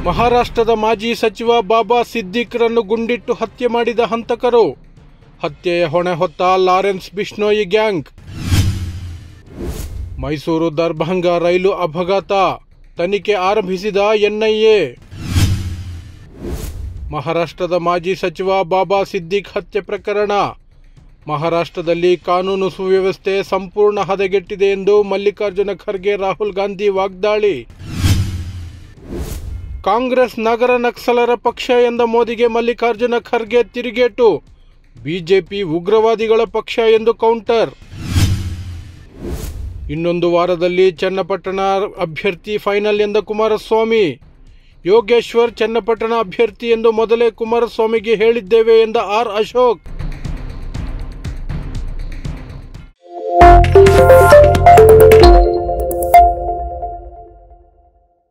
ಮಹಾರಾಷ್ಟ್ರದ ಮಾಜಿ ಸಚಿವ ಬಾಬಾ ಸಿದ್ದಿಕ್ರನ್ನು ಗುಂಡಿಟ್ಟು ಹತ್ಯೆ ಮಾಡಿದ ಹಂತಕರು ಹತ್ಯೆಯ ಹೊಣೆ ಹೊತ್ತ ಲಾರೆನ್ಸ್ ಬಿಷ್ಣೋಯಿ ಗ್ಯಾಂಗ್ ಮೈಸೂರು ದರ್ಭಂಗ ರೈಲು ಅಪಘಾತ ತನಿಖೆ ಆರಂಭಿಸಿದ ಎನ್ಐಎ ಮಹಾರಾಷ್ಟ್ರದ ಮಾಜಿ ಸಚಿವ ಬಾಬಾ ಸಿದ್ದಿಕ್ ಹತ್ಯೆ ಪ್ರಕರಣ ಮಹಾರಾಷ್ಟ್ರದಲ್ಲಿ ಕಾನೂನು ಸುವ್ಯವಸ್ಥೆ ಸಂಪೂರ್ಣ ಹದಗೆಟ್ಟಿದೆ ಎಂದು ಮಲ್ಲಿಕಾರ್ಜುನ ಖರ್ಗೆ ರಾಹುಲ್ ಗಾಂಧಿ ವಾಗ್ದಾಳಿ ಕಾಂಗ್ರೆಸ್ ನಗರ ನಕ್ಸಲರ ಪಕ್ಷ ಎಂದ ಮೋದಿಗೆ ಮಲ್ಲಿಕಾರ್ಜುನ ಖರ್ಗೆ ತಿರುಗೇಟು ಬಿಜೆಪಿ ಉಗ್ರವಾದಿಗಳ ಪಕ್ಷ ಎಂದು ಕೌಂಟರ್ ಇನ್ನೊಂದು ವಾರದಲ್ಲಿ ಚನ್ನಪಟ್ಟಣ ಅಭ್ಯರ್ಥಿ ಫೈನಲ್ ಎಂದ ಕುಮಾರಸ್ವಾಮಿ ಯೋಗೇಶ್ವರ್ ಚನ್ನಪಟ್ಟಣ ಅಭ್ಯರ್ಥಿ ಎಂದು ಮೊದಲೇ ಕುಮಾರಸ್ವಾಮಿಗೆ ಹೇಳಿದ್ದೇವೆ ಎಂದ ಆರ್ ಅಶೋಕ್